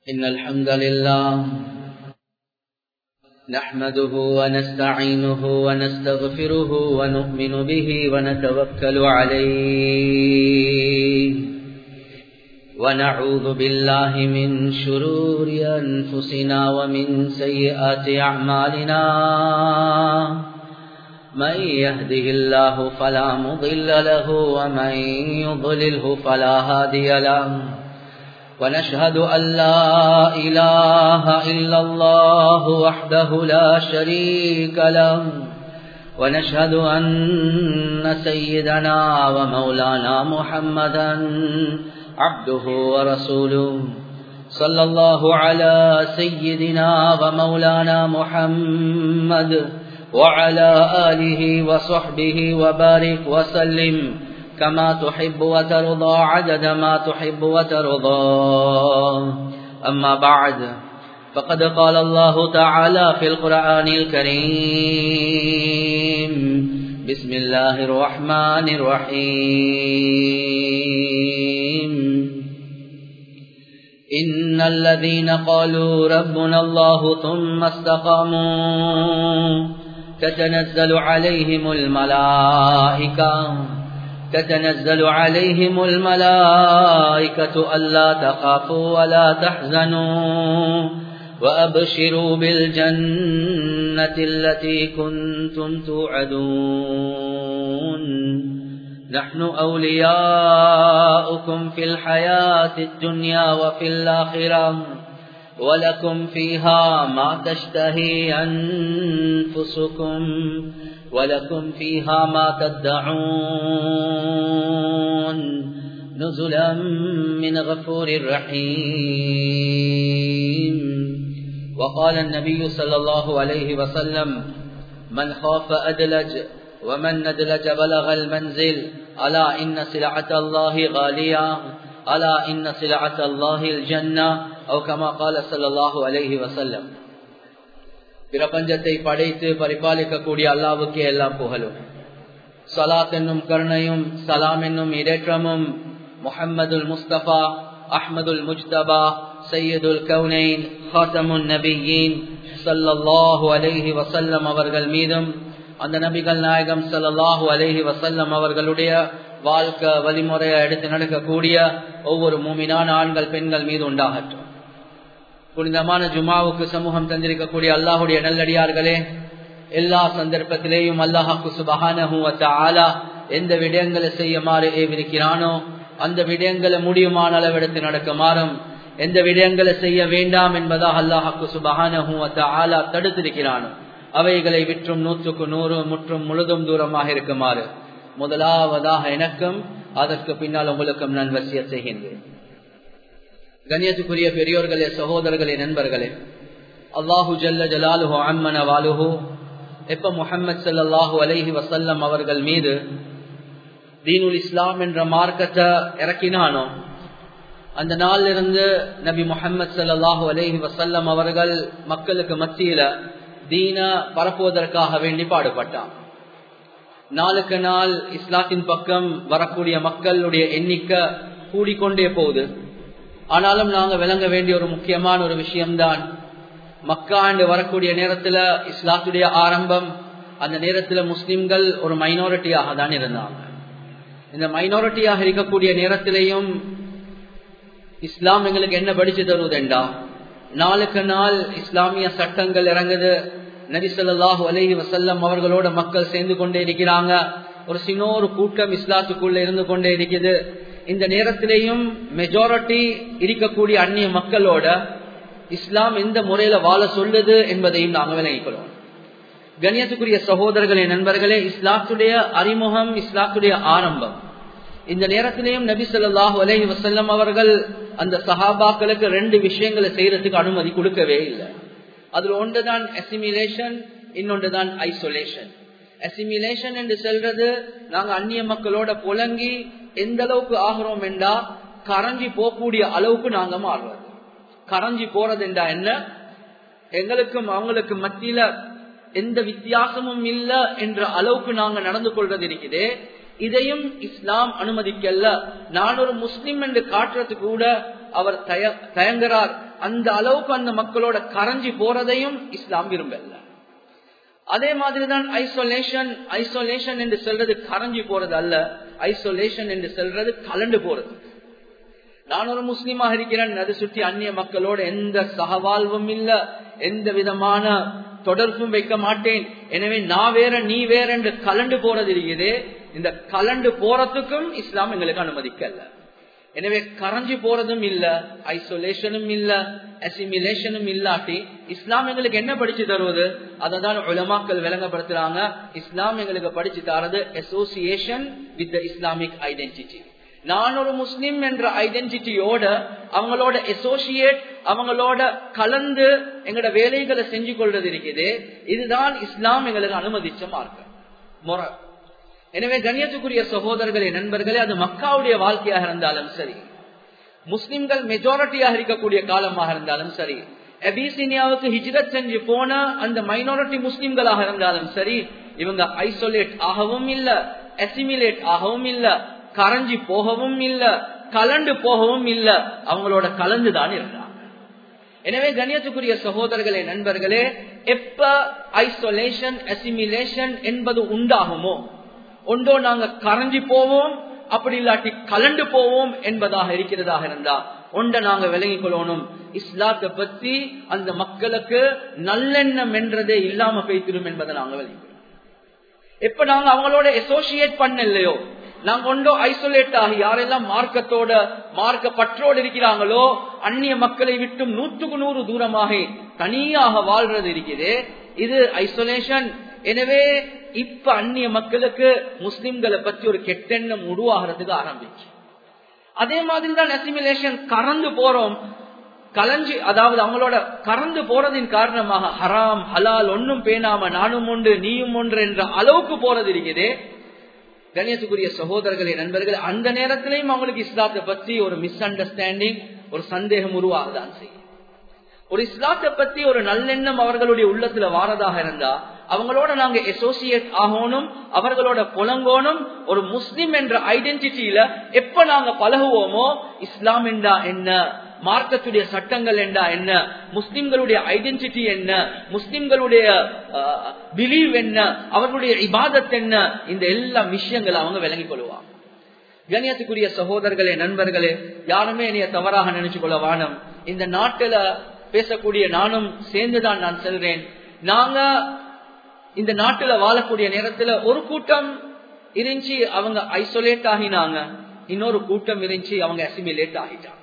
إن الحمد لله نحمده ونستعينه ونستغفره ونؤمن به ونتوكل عليه ونعوذ بالله من شرور أنفسنا ومن سيئات أعمالنا من يهده الله فلا مضل له ومن يضلله فلا هادي له ونشهد أن لا إله إلا الله وحده لا شريك له ونشهد أن سيدنا ومولانا محمدا عبده ورسوله صلى الله على سيدنا ومولانا محمد وعلى آله وصحبه وبارك وسلم كما تحب وترضى عدد ما تحب وترضى أما بعد فقد قال الله تعالى في القرآن الكريم بسم الله الرحمن الرحيم إن الذين قالوا ربنا الله ثم استقاموا تتنزل عليهم الملائكة تتنزل عليهم الملائكة ألا تخافوا ولا تحزنوا وأبشروا بالجنة التي كنتم توعدون نحن أولياؤكم في الحياة الدنيا وفي الآخرة ولكم فيها ما تشتهي أنفسكم ولكم فيها ما تدعون نزلا من غفور رحيم وقال النبي صلى الله عليه وسلم من خاف أدلج ومن ندلج بلغ المنزل ألا إن سلعة الله غالية ألا إن سلعة الله الجنة أو كما قال صلى الله عليه وسلم பிரபஞ்சத்தை படைத்து பரிபாலிக்கக்கூடிய அல்லாவுக்கே எல்லாம் புகழும் சலாத் என்னும் கருணையும் சலாம் என்னும் இடேற்றமும் முஹம்மதுல் முஸ்தபா அஹ்மதுல் முஜ்தபா சையதுல் கவுனைன் ஹாத்தமுன் நபியின் சல்லல்லாஹு அலைஹி வசல்லம் அவர்கள் மீதும் அந்த நபிகள் நாயகம் சல்லாஹூ அலஹி வசல்லம் அவர்களுடைய வாழ்க்கை வழிமுறையை எடுத்து நடக்கக்கூடிய ஒவ்வொரு மூமினான ஆண்கள் பெண்கள் மீது உண்டாகட்டும் புனிதமான ஜுமாவுக்கு சமூகம் தந்திருக்கக்கூடிய அல்லாஹுடைய நல்லடியார்களே எல்லா சந்தர்ப்பத்திலேயும் அல்லாஹாக்கு சுபகான எந்த விடயங்களை செய்யுமாறு ஏவிருக்கிறானோ அந்த விடயங்களை முடியுமான அளவெடுத்து நடக்குமாறும் எந்த விடயங்களை செய்ய வேண்டாம் என்பதாக அல்லாஹாக்கு சுபகான ஆலா தடுத்திருக்கிறானோ அவைகளை விற்றும் நூற்றுக்கு நூறு முற்றும் முழுதும் தூரமாக இருக்குமாறு முதலாவதாக எனக்கும் அதற்கு பின்னால் உங்களுக்கும் நான் வசிய செய்கின்றேன் கண்ணியத்துக்குரிய பெரியோர்களே சகோதரர்களே நண்பர்களே அல்லாஹு ஜல்ல ஜலாலுஹோ அம்மன வாலுஹோ எப்ப முஹம்மது சல்லாஹூ அலைஹி வசல்லம் அவர்கள் மீது தீனுல் இஸ்லாம் என்ற மார்க்கத்தை இறக்கினானோ அந்த நாளில் இருந்து நபி முகமது சல்லாஹூ அலைஹி வசல்லம் அவர்கள் மக்களுக்கு மத்தியில தீன பரப்புவதற்காக வேண்டி பாடுபட்டான் நாளுக்கு நாள் இஸ்லாத்தின் பக்கம் வரக்கூடிய மக்களுடைய எண்ணிக்கை கூடிக்கொண்டே போகுது ஆனாலும் நாங்க விளங்க வேண்டிய ஒரு முக்கியமான ஒரு விஷயம்தான் மக்காண்டு வரக்கூடிய நேரத்துல இஸ்லாத்துடைய ஆரம்பம் அந்த நேரத்துல முஸ்லிம்கள் ஒரு மைனாரிட்டியாக தான் இருந்தாங்க இந்த மைனாரிட்டியாக இருக்கக்கூடிய நேரத்திலையும் இஸ்லாம் எங்களுக்கு என்ன படிச்சு தருவதுண்டா நாளுக்கு நாள் இஸ்லாமிய சட்டங்கள் இறங்குது நரிசல்லாஹு அலஹி வசல்லம் அவர்களோட மக்கள் சேர்ந்து கொண்டே இருக்கிறாங்க ஒரு சின்ன ஒரு கூட்டம் இஸ்லாத்துக்குள்ள இருந்து கொண்டே இருக்குது இந்த நேரத்திலேயும் மெஜாரிட்டி இருக்கக்கூடிய அந்நிய மக்களோட இஸ்லாம் எந்த முறையில வாழ சொல்லுது என்பதையும் நாங்கள் விளங்கிக்கிறோம் கணியத்துக்குரிய சகோதரர்களே நண்பர்களே இஸ்லாத்துடைய அறிமுகம் இஸ்லாத்துடைய ஆரம்பம் இந்த நேரத்திலேயும் நபி சொல்லாஹு அலஹி வசல்லம் அவர்கள் அந்த சஹாபாக்களுக்கு ரெண்டு விஷயங்களை செய்யறதுக்கு அனுமதி கொடுக்கவே இல்லை அதுல ஒன்றுதான் அசிமிலேஷன் இன்னொன்றுதான் ஐசோலேஷன் அசிமிலேஷன் என்று சொல்றது நாங்க அந்நிய மக்களோட புலங்கி எந்த அளவுக்கு ஆகிறோம் என்றா கரைஞ்சி போகக்கூடிய அளவுக்கு நாங்க மாறுறது கரைஞ்சி போறது என்றா என்ன எங்களுக்கும் அவங்களுக்கு மத்தியில எந்த வித்தியாசமும் இல்ல என்ற அளவுக்கு நாங்க நடந்து கொள்றது இருக்குதே இதையும் இஸ்லாம் அனுமதிக்கல்ல நான் ஒரு முஸ்லிம் என்று காட்டுறதுக்கு கூட அவர் தய- தயங்குறார் அந்த அளவுக்கு அந்த மக்களோட கரைஞ்சி போறதையும் இஸ்லாம் விரும்பல அதே மாதிரிதான் ஐசோலேஷன் ஐசோலேஷன் என்று சொல்றது கரைஞ்சி போறது அல்ல ஐசோலேஷன் என்று சொல்றது கலண்டு போறது நான் ஒரு முஸ்லீமாக இருக்கிறேன் அதை சுற்றி அந்நிய மக்களோட எந்த சகவாழ்வும் இல்ல எந்த விதமான தொடர்பும் வைக்க மாட்டேன் எனவே நான் வேற நீ வேற என்று கலண்டு போறது இருக்குது இந்த கலண்டு போறதுக்கும் இஸ்லாம் எங்களுக்கு அனுமதிக்கல எனவே கரைஞ்சி போறதும் இல்ல ஐசோலேஷனும் இல்ல அசிமிலேஷனும் இல்லாட்டி இஸ்லாம் எங்களுக்கு என்ன படிச்சு தருவது அதை தான் உலமாக்கள் விளங்கப்படுத்துறாங்க இஸ்லாம் எங்களுக்கு படிச்சு தரது அசோசியேஷன் வித் இஸ்லாமிக் ஐடென்டிட்டி நான் ஒரு முஸ்லிம் என்ற ஐடென்டிட்டியோட அவங்களோட அசோசியேட் அவங்களோட கலந்து எங்களோட வேலைகளை செஞ்சு கொள்றது இருக்குது இதுதான் இஸ்லாம் எங்களுக்கு அனுமதிச்ச மார்க்கம் முறை எனவே கண்ணியத்துக்குரிய சகோதரர்களே நண்பர்களே அது மக்காவுடைய வாழ்க்கையாக இருந்தாலும் சரி முஸ்லிம்கள் மெஜாரிட்டியாக இருக்கக்கூடிய காலமாக இருந்தாலும் சரி அபிசீனியாவுக்கு ஹிஜ்ரத் செஞ்சு போன அந்த மைனாரிட்டி முஸ்லிம்களாக இருந்தாலும் சரி இவங்க ஐசோலேட் ஆகவும் இல்ல அசிமிலேட் ஆகவும் இல்ல கரைஞ்சி போகவும் இல்ல கலண்டு போகவும் இல்ல அவங்களோட கலந்துதான் இருந்தாங்க எனவே கண்ணியத்துக்குரிய சகோதரர்களே நண்பர்களே எப்ப ஐசோலேஷன் அசிமிலேஷன் என்பது உண்டாகுமோ ஒன்றோ நாங்க கரைஞ்சி போவோம் அப்படி இல்லாட்டி கலண்டு போவோம் என்பதாக இருக்கிறதாக இருந்தா ஒன்றை நாங்க விளங்கிக் கொள்ளணும் இஸ்லாத்தை பத்தி அந்த மக்களுக்கு நல்லெண்ணம் என்றதே இல்லாம பேசிடும் என்பதை நாங்க விளங்கிக்கொள்ளணும் எப்ப நாங்க அவங்களோட அசோசியேட் பண்ணலையோ நாங்க ஒன்றோ ஐசோலேட் ஆகி யாரெல்லாம் மார்க்கத்தோட மார்க்க பற்றோடு இருக்கிறாங்களோ அந்நிய மக்களை விட்டும் நூற்றுக்கு நூறு தூரமாக தனியாக வாழ்றது இருக்குது இது ஐசோலேஷன் எனவே இப்ப அந்நிய மக்களுக்கு முஸ்லிம்களை பத்தி ஒரு கெட்டெண்ணம் உருவாகிறதுக்கு ஆரம்பிச்சு அதே மாதிரிதான் அசிமிலேஷன் கறந்து போறோம் கலஞ்சி அதாவது அவங்களோட கறந்து போறதின் காரணமாக ஹராம் ஹலால் ஒன்னும் பேணாம நானும் ஒன்று நீயும் ஒன்று என்ற அளவுக்கு போறது இருக்குது கணியத்துக்குரிய சகோதரர்களே நண்பர்கள் அந்த நேரத்திலையும் அவங்களுக்கு இஸ்லாத்தை பத்தி ஒரு மிஸ் அண்டர்ஸ்டாண்டிங் ஒரு சந்தேகம் உருவாகதான் செய்யும் ஒரு இஸ்லாத்தை பத்தி ஒரு நல்லெண்ணம் அவர்களுடைய உள்ளத்துல வாரதாக இருந்தா அவங்களோட நாங்க அசோசியேட் ஆகணும் அவர்களோட புலங்கோணும் ஒரு முஸ்லிம் என்ற ஐடென்டிட்டியில எப்ப நாங்க பழகுவோமோ இஸ்லாம் என்றா என்ன மார்க்கத்துடைய சட்டங்கள் என்றா என்ன முஸ்லிம்களுடைய ஐடென்டிட்டி என்ன முஸ்லிம்களுடைய பிலீவ் என்ன அவர்களுடைய இபாதத் என்ன இந்த எல்லா விஷயங்களை அவங்க விளங்கிக் கொள்வாங்க கணியத்துக்குரிய சகோதரர்களே நண்பர்களே யாருமே என்னைய தவறாக நினைச்சு கொள்ள வானம் இந்த நாட்டுல பேசக்கூடிய நானும் சேர்ந்துதான் நான் செல்றேன் நாங்க இந்த நாட்டுல வாழக்கூடிய நேரத்துல ஒரு கூட்டம் இருந்துச்சு அவங்க ஐசோலேட் ஆகினாங்க இன்னொரு கூட்டம் இருந்துச்சு அவங்க அசிமிலேட் ஆகிட்டாங்க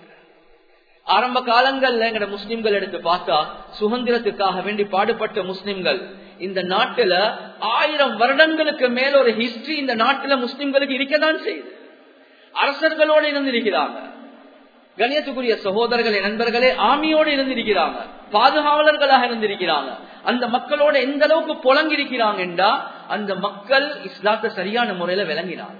ஆரம்ப காலங்கள்ல எங்கட முஸ்லிம்கள் எடுத்து பார்த்தா சுதந்திரத்துக்காக வேண்டி பாடுபட்ட முஸ்லிம்கள் இந்த நாட்டுல ஆயிரம் வருடங்களுக்கு மேல ஒரு ஹிஸ்டரி இந்த நாட்டுல முஸ்லிம்களுக்கு இருக்கதான் செய்யுது அரசர்களோடு இருந்திருக்கிறாங்க கணியத்துக்குரிய சகோதரர்களே நண்பர்களே ஆமியோடு இருந்திருக்கிறாங்க பாதுகாவலர்களாக இருந்திருக்கிறாங்க அந்த மக்களோட எந்த அளவுக்கு புலங்கிருக்கிறாங்கன்றா அந்த மக்கள் இஸ்லாத்தை சரியான முறையில விளங்கினாங்க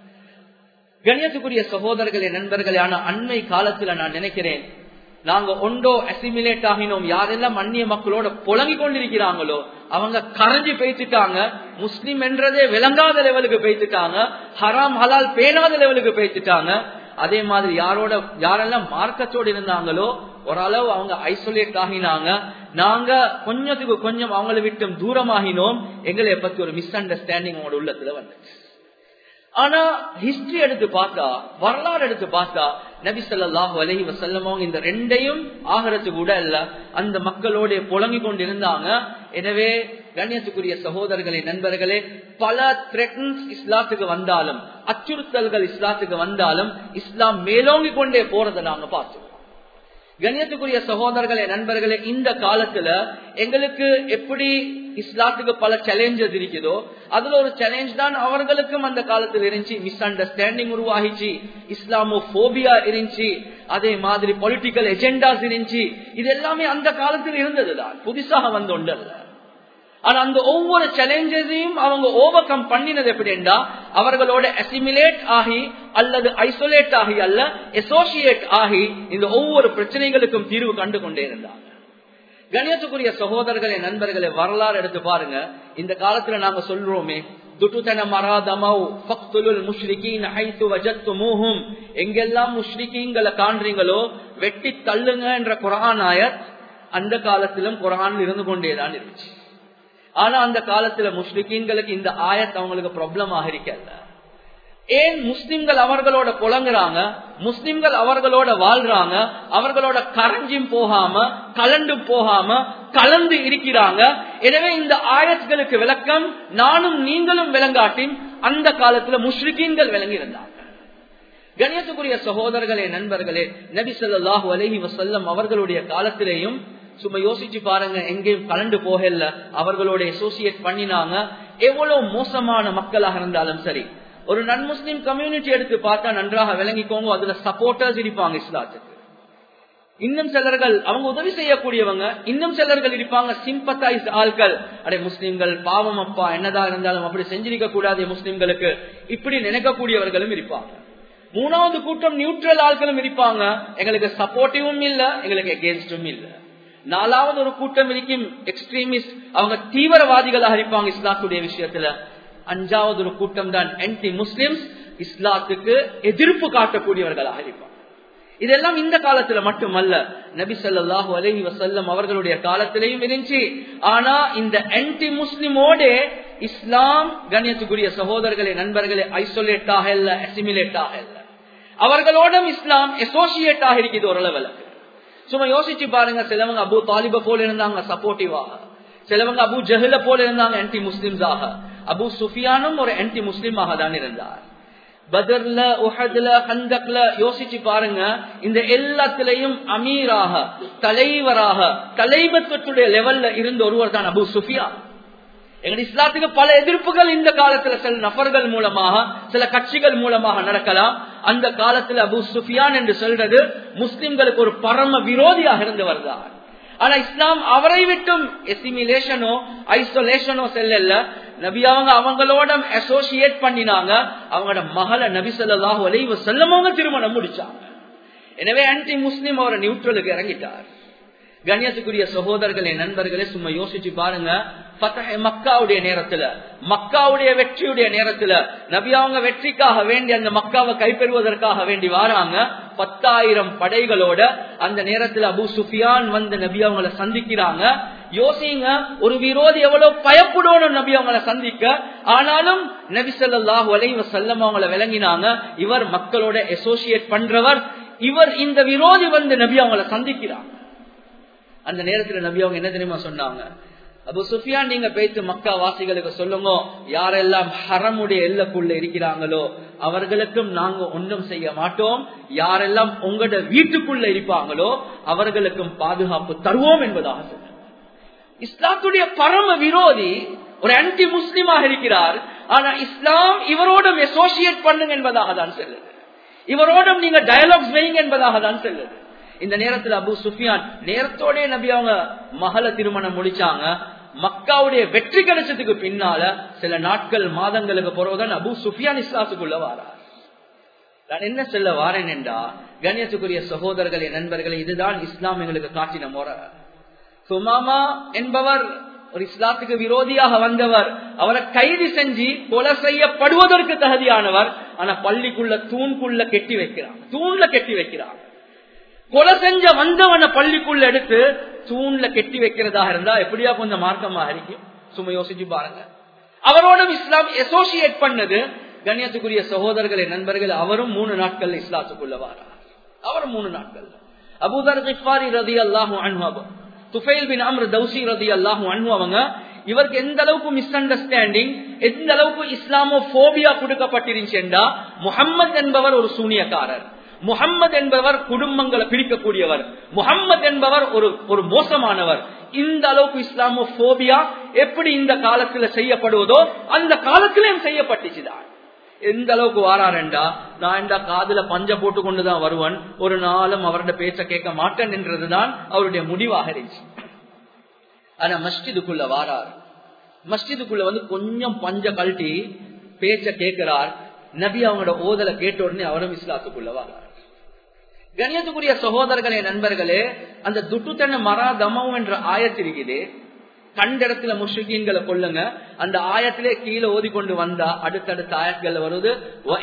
கணியத்துக்குரிய சகோதரர்களே நண்பர்களே ஆனா அண்மை காலத்துல நான் நினைக்கிறேன் நாங்க ஒன்றோ அசிமிலேட் ஆகினோம் யாரெல்லாம் அந்நிய மக்களோட புலங்கி கொண்டிருக்கிறாங்களோ அவங்க கரைஞ்சி பேசிட்டாங்க முஸ்லிம் என்றதே விளங்காத லெவலுக்கு பேசிட்டாங்க ஹராம் ஹலால் பேணாத லெவலுக்கு பேசிட்டாங்க அதே மாதிரி யாரோட யாரெல்லாம் மார்க்கத்தோடு இருந்தாங்களோ ஓரளவு அவங்க ஐசோலேட் ஆகினாங்க நாங்க கொஞ்சத்துக்கு கொஞ்சம் அவங்களை விட்டு தூரமாகினோம் எங்களை பத்தி ஒரு மிஸ் அண்டர்ஸ்டாண்டிங் அவங்களோட உள்ளத்துல வந்துச்சு ஆனா ஹிஸ்டரி எடுத்து பார்த்தா வரலாறு எடுத்து பார்த்தா நபி சொல்லாஹு அலஹி வசல்லமோ இந்த ரெண்டையும் ஆகிறதுக்கு கூட இல்ல அந்த மக்களோட புழங்கி கொண்டிருந்தாங்க எனவே கண்ணியத்துக்குரிய சகோதரர்களே நண்பர்களே பல த்ரெட்டன்ஸ் இஸ்லாத்துக்கு வந்தாலும் அச்சுறுத்தல்கள் இஸ்லாத்துக்கு வந்தாலும் இஸ்லாம் மேலோங்கி கொண்டே போறதை நாங்க பார்த்தோம் கண்ணியத்துக்குரிய சகோதரர்களே நண்பர்களே இந்த காலத்துல எங்களுக்கு எப்படி இஸ்லாத்துக்கு பல சேலஞ்சஸ் இருக்குதோ அதுல ஒரு சேலஞ்ச் தான் அவர்களுக்கும் அந்த காலத்துல இருந்துச்சு மிஸ் அண்டர்ஸ்டாண்டிங் உருவாகிச்சு இஸ்லாமோ போபியா இருந்துச்சு அதே மாதிரி பொலிட்டிக்கல் எஜெண்டாஸ் இருந்துச்சு இது எல்லாமே அந்த காலத்தில் இருந்ததுதான் புதுசாக வந்த ஒன்றல்ல ஆனா அந்த ஒவ்வொரு சேலஞ்சஸையும் அவங்க ஓவர் கம் பண்ணினது எப்படின்னா அவர்களோட அசிமிலேட் ஆகி அல்லது ஐசோலேட் ஆகி அல்ல அசோசியேட் ஆகி இந்த ஒவ்வொரு பிரச்சனைகளுக்கும் தீர்வு கண்டு கொண்டே இருந்தாங்க கணியத்துக்குரிய சகோதரர்களே நண்பர்களே வரலாறு எடுத்து பாருங்க இந்த காலத்துல நாங்க சொல்றோமே துட்டுத்தன மராதமவ் ஃபக்துலுல் முஷ்ரிகீன் ஹைத்து வஜத்துமூஹும் எங்கெல்லாம் முஷ்ரிகீன்களை காண்றீங்களோ வெட்டி தள்ளுங்க என்ற குரான் ஆயத் அந்த காலத்திலும் குரான் இருந்து கொண்டேதான் இருந்துச்சு ஆனா அந்த காலத்துல முஸ்லிக்கீன்களுக்கு இந்த ஆயத் அவங்களுக்கு ப்ராப்ளமாக இருக்கல ஏன் முஸ்லிம்கள் அவர்களோட புலங்குறாங்க முஸ்லிம்கள் அவர்களோட வாழ்றாங்க அவர்களோட கரைஞ்சும் போகாம கலண்டும் போகாம கலந்து இருக்கிறாங்க எனவே இந்த ஆயத்களுக்கு விளக்கம் நானும் நீங்களும் விளங்காட்டின் அந்த காலத்துல முஸ்லிக்கீன்கள் விளங்கி இருந்தாங்க கணியத்துக்குரிய சகோதரர்களே நண்பர்களே நபி சொல்லாஹு அலஹி வசல்லம் அவர்களுடைய காலத்திலேயும் சும்மா யோசிச்சு பாருங்க எங்கேயும் கலண்டு போகல அவர்களோட அசோசியேட் பண்ணினாங்க எவ்வளவு மோசமான மக்களாக இருந்தாலும் சரி ஒரு நன் முஸ்லிம் கம்யூனிட்டி எடுத்து பார்த்தா நன்றாக விளங்கிக்கோங்க அதுல சப்போர்ட்டர்ஸ் இருப்பாங்க இஸ்லாத்துக்கு இன்னும் சிலர்கள் அவங்க உதவி செய்யக்கூடியவங்க இன்னும் சிலர்கள் இருப்பாங்க சிம்பத்தைஸ் ஆட்கள் அடே முஸ்லிம்கள் பாவம் அப்பா என்னதான் இருந்தாலும் அப்படி செஞ்சிருக்க கூடாது முஸ்லிம்களுக்கு இப்படி நினைக்கக்கூடியவர்களும் இருப்பாங்க மூணாவது கூட்டம் நியூட்ரல் ஆட்களும் இருப்பாங்க எங்களுக்கு சப்போர்ட்டிவும் இல்ல எங்களுக்கு எகேன்ஸ்டும் இல்ல நாலாவது ஒரு கூட்டம் இருக்கும் எக்ஸ்ட்ரீமிஸ்ட் அவங்க தீவிரவாதிகளாக இருப்பாங்க இஸ்லாத்துடைய விஷயத்துல அஞ்சாவது ஒரு கூட்டம் தான் ஆன்டி முஸ்லிம்ஸ் இஸ்லாத்துக்கு எதிர்ப்பு காட்டக்கூடியவர்களாக இருப்பாங்க இதெல்லாம் இந்த காலத்துல மட்டுமல்ல நபி சொல்லாஹு அலஹி வசல்லம் அவர்களுடைய காலத்திலையும் இருந்துச்சு ஆனா இந்த ஆன்டி முஸ்லிமோட இஸ்லாம் கண்ணியத்துக்குரிய சகோதரர்களே நண்பர்களே ஐசோலேட்டாக இல்ல அசிமிலேட்டாக இல்ல அவர்களோடும் இஸ்லாம் அசோசியேட் ஆக இருக்குது ஓரளவுல சும்மா யோசிச்சு பாருங்க சிலவங்க அபு தாலிப போல இருந்தாங்க சப்போர்ட்டிவாக சிலவங்க அபு ஜஹில போல இருந்தாங்க ஆன்டி முஸ்லிம்ஸாக அபு சுஃபியானும் ஒரு ஆன்டி முஸ்லிமாக தான் இருந்தார் பதர்ல உஹதுல கந்தக்ல யோசிச்சு பாருங்க இந்த எல்லாத்திலையும் அமீராக தலைவராக தலைவத்துவத்துடைய லெவல்ல இருந்த ஒருவர் தான் அபு சுஃபியா எங்க இஸ்லாத்துக்கு பல எதிர்ப்புகள் இந்த காலத்துல சில நபர்கள் மூலமாக சில கட்சிகள் மூலமாக நடக்கலாம் அந்த காலத்துல அபு சுஃபியான் என்று சொல்றது முஸ்லிம்களுக்கு ஒரு பரம விரோதியாக இருந்தவர் தான் ஆனா இஸ்லாம் அவரை விட்டும் எசிமிலேஷனோ ஐசோலேஷனோ செல்லல நபி அவங்க அவங்களோட அசோசியேட் பண்ணினாங்க அவங்களோட மகள நபி சொல்லாஹு அலைவ செல்லமவங்க திருமணம் முடிச்சாங்க எனவே ஆன்டி முஸ்லிம் அவரை நியூட்ரலுக்கு இறங்கிட்டார் கண்ணியத்துக்குரிய சகோதரர்களே நண்பர்களே சும்மா யோசிச்சு பாருங்க மக்காவுடைய நேரத்துல மக்காவுடைய வெற்றியுடைய நேரத்துல நபி அவங்க வெற்றிக்காக வேண்டி அந்த மக்காவை கைப்பெறுவதற்காக வேண்டி வராங்க பத்தாயிரம் படைகளோட அந்த நேரத்துல அபு சுஃபியான் வந்து நபி அவங்களை சந்திக்கிறாங்க யோசிங்க ஒரு விரோதி எவ்வளவு பயப்படணும் நபி அவங்களை சந்திக்க ஆனாலும் நபி சொல்லாஹு அலைவ செல்லம் அவங்களை விளங்கினாங்க இவர் மக்களோட அசோசியேட் பண்றவர் இவர் இந்த விரோதி வந்து நபி அவங்களை சந்திக்கிறாங்க அந்த நேரத்துல நபி அவங்க என்ன தெரியுமா சொன்னாங்க அபு சுஃபியான் நீங்க பேச்சு மக்கா வாசிகளுக்கு சொல்லுங்க யாரெல்லாம் ஹரமுடைய எல்லக்குள்ள இருக்கிறாங்களோ அவர்களுக்கும் நாங்க ஒன்றும் செய்ய மாட்டோம் யாரெல்லாம் உங்களோட வீட்டுக்குள்ள இருப்பாங்களோ அவர்களுக்கும் பாதுகாப்பு தருவோம் என்பதாக சொன்னாங்க இஸ்லாத்துடைய பரம விரோதி ஒரு ஆன்டி முஸ்லிமாக இருக்கிறார் ஆனா இஸ்லாம் இவரோடும் அசோசியேட் பண்ணுங்க என்பதாக தான் செல்லுது இவரோடும் நீங்க டயலாக்ஸ் வைங்க என்பதாக தான் செல்லுது இந்த நேரத்துல அபு சுஃபியான் நேரத்தோட நபி அவங்க மகள திருமணம் முடிச்சாங்க மக்காவுடைய வெற்றி கிடைச்சதுக்கு பின்னால சில நாட்கள் மாதங்களுக்கு பிறகுதான் அபு சுஃபியான் இஸ்லாத்துக்குள்ள வாரார் நான் என்ன சொல்ல வாரேன் என்றா கண்ணியத்துக்குரிய சகோதரர்களே நண்பர்களே இதுதான் இஸ்லாம் எங்களுக்கு காட்டின முறை சுமாமா என்பவர் ஒரு இஸ்லாத்துக்கு விரோதியாக வந்தவர் அவரை கைது செஞ்சு கொலை செய்யப்படுவதற்கு தகுதியானவர் ஆனா பள்ளிக்குள்ள தூண்குள்ள கெட்டி வைக்கிறான் தூண்ல கெட்டி வைக்கிறான் கொலை செஞ்ச வந்தவனை பள்ளிக்குள்ள எடுத்து தூண்ல கெட்டி வைக்கிறதாக இருந்தா எப்படியா கொஞ்சம் மார்க்கமாக இருக்கும் சும்மா யோசிச்சு பாருங்க அவரோட இஸ்லாம் அசோசியேட் பண்ணது கண்ணியத்துக்குரிய சகோதரர்களே நண்பர்கள் அவரும் மூணு நாட்கள் இஸ்லாத்துக்குள்ள வாரார் அவரும் மூணு நாட்கள் அபூதர் கிஃபாரி ரதி அல்லாஹு அன்ஹாபு துஃபைல் பின் அம்ரு தௌசி ரதி அல்லாஹு அன்ஹு அவங்க இவருக்கு எந்த அளவுக்கு மிஸ் அண்டர்ஸ்டாண்டிங் எந்த அளவுக்கு இஸ்லாமோ போபியா கொடுக்கப்பட்டிருந்துச்சா முகம்மது என்பவர் ஒரு சூனியக்காரர் முகம்மது என்பவர் குடும்பங்களை பிரிக்கக்கூடியவர் முகம்மது என்பவர் ஒரு ஒரு மோசமானவர் இந்த அளவுக்கு இஸ்லாமோ போபியா எப்படி இந்த காலத்துல செய்யப்படுவதோ அந்த காலத்திலும் செய்யப்பட்டுச்சுதான் எந்த அளவுக்கு வாராருண்டா நான் இந்த காதுல பஞ்ச போட்டு கொண்டுதான் வருவன் ஒரு நாளும் அவரோட பேச்ச கேட்க மாட்டேன் என்றதுதான் அவருடைய முடிவாக இருந்துச்சு ஆனா மஸ்ஜிதுக்குள்ள வாரார் மஸ்ஜிதுக்குள்ள வந்து கொஞ்சம் பஞ்ச கழட்டி பேச்ச கேட்கிறார் நபி அவங்களோட ஓதலை கேட்ட உடனே அவரும் இஸ்லாத்துக்குள்ள வாரார் கணியத்துக்குரிய சகோதரர்களே நண்பர்களே அந்த துட்டுத்தன மரா தமம் என்ற ஆயத்திருக்குது கண்ட இடத்துல முஷ்ரிகீன்களை கொல்லுங்க அந்த ஆயத்திலே கீழே ஓதி கொண்டு வந்தா அடுத்தடுத்த ஆயத்கள் வருது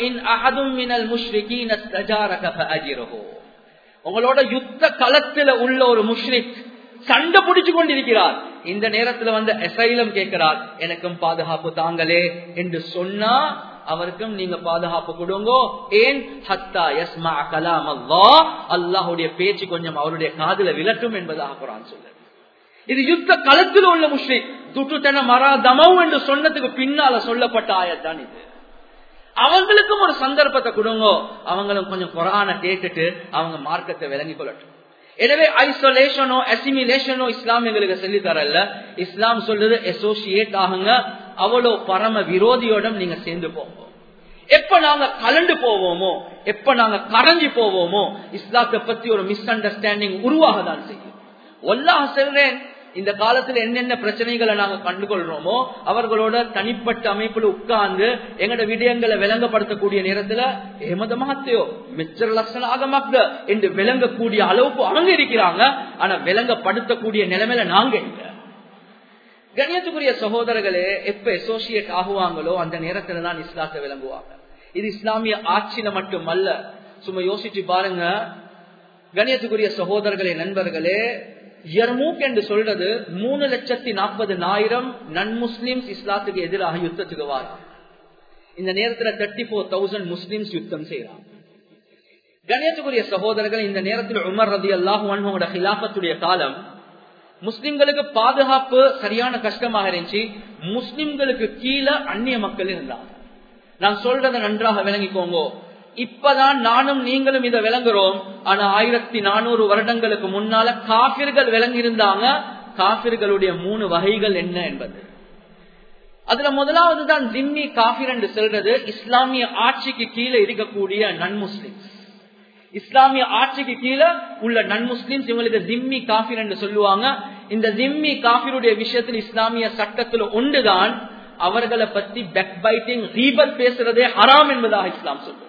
உங்களோட யுத்த களத்துல உள்ள ஒரு முஷ்ரிக் சண்டை பிடிச்சு கொண்டிருக்கிறார் இந்த நேரத்துல வந்து எசைலம் கேட்கிறார் எனக்கும் பாதுகாப்பு தாங்களே என்று சொன்னா அவருக்கும் நீங்க பாதுகாப்பு கொடுங்க ஏன் ஹத்தா யஸ்மா கலாம் அல்லா அல்லாஹுடைய பேச்சு கொஞ்சம் அவருடைய காதுல விலட்டும் என்பதாக குரான் சொல்லுது இது யுத்த களத்தில் உள்ள முஷ்ரிக் துட்டுத்தன மரா தமம் என்று சொன்னதுக்கு பின்னால சொல்லப்பட்ட ஆயத்தான் இது அவங்களுக்கும் ஒரு சந்தர்ப்பத்தை கொடுங்க அவங்களும் கொஞ்சம் குரான கேட்டுட்டு அவங்க மார்க்கத்தை விளங்கி கொள்ளட்டும் எனவே ஐசோலேஷனோ அசிமிலேஷனோ இஸ்லாம் எங்களுக்கு சொல்லி தரல இஸ்லாம் சொல்றது அசோசியேட் ஆகுங்க அவ்வளோ பரம விரோதியோட நீங்க சேர்ந்து போங்க எப்ப நாங்க கலண்டு போவோமோ எப்ப நாங்க கரைஞ்சு போவோமோ இஸ்லாத்தை பத்தி ஒரு மிஸ் அண்டர்ஸ்டாண்டிங் உருவாக தான் செய்யும் ஒல்லாக செல்றேன் இந்த காலத்துல என்னென்ன பிரச்சனைகளை நாங்க கண்டுகொள்றோமோ அவர்களோட தனிப்பட்ட அமைப்புல உட்கார்ந்து எங்கட விடயங்களை விளங்கப்படுத்தக்கூடிய நேரத்துல ஏமத மகத்தையோ மிச்சர் லட்சண ஆகமாக்க என்று விளங்கக்கூடிய அளவுக்கு அவங்க இருக்கிறாங்க ஆனா விளங்கப்படுத்தக்கூடிய நிலைமையில நாங்க இல்லை கணியத்துக்குரிய சகோதரர்களே எப்ப அசோசியேட் ஆகுவாங்களோ அந்த நேரத்துல தான் இஸ்லாத்தை விளங்குவாங்க இது இஸ்லாமிய ஆட்சியில மட்டுமல்ல சும்மா யோசிச்சு பாருங்க கணியத்துக்குரிய சகோதரர்களே நண்பர்களே யர்மூக் என்று சொல்றது மூணு லட்சத்தி நாற்பது ஆயிரம் நன் முஸ்லிம்ஸ் இஸ்லாத்துக்கு எதிராக யுத்தத்துக்கு வாராம் இந்த நேரத்துல தேர்ட்டி போர் தௌசண்ட் முஸ்லிம்ஸ் யுத்தம் செய்யறாங்க கணியத்துக்குரிய சகோதரர்கள் இந்த நேரத்தில் உமர் ரதி அல்லாஹுடைய ஹிலாபத்துடைய காலம் முஸ்லிம்களுக்கு பாதுகாப்பு சரியான கஷ்டமாக இருந்துச்சு முஸ்லிம்களுக்கு கீழே அந்நிய மக்கள் இருந்தாங்க நான் சொல்றதை நன்றாக விளங்கிக்கோங்க இப்பதான் நானும் நீங்களும் இதை விளங்குறோம் ஆனா ஆயிரத்தி நானூறு வருடங்களுக்கு முன்னால காபிர்கள் விளங்கி இருந்தாங்க காபிர்களுடைய மூணு வகைகள் என்ன என்பது அதுல முதலாவது தான் ஜிம்மி காபிர் என்று சொல்றது இஸ்லாமிய ஆட்சிக்கு கீழே இருக்கக்கூடிய நன் முஸ்லிம் இஸ்லாமிய ஆட்சிக்கு கீழே உள்ள நன் முஸ்லிம்ஸ் இவங்களுக்கு ஜிம்மி காபிர் என்று சொல்லுவாங்க இந்த ஜிம்மி காபிருடைய விஷயத்தில் இஸ்லாமிய சட்டத்தில் ஒன்றுதான் அவர்களை பத்தி பெக் பைட்டிங் ரீபத் பேசுறதே ஹராம் என்பதாக இஸ்லாம் சொல்லுது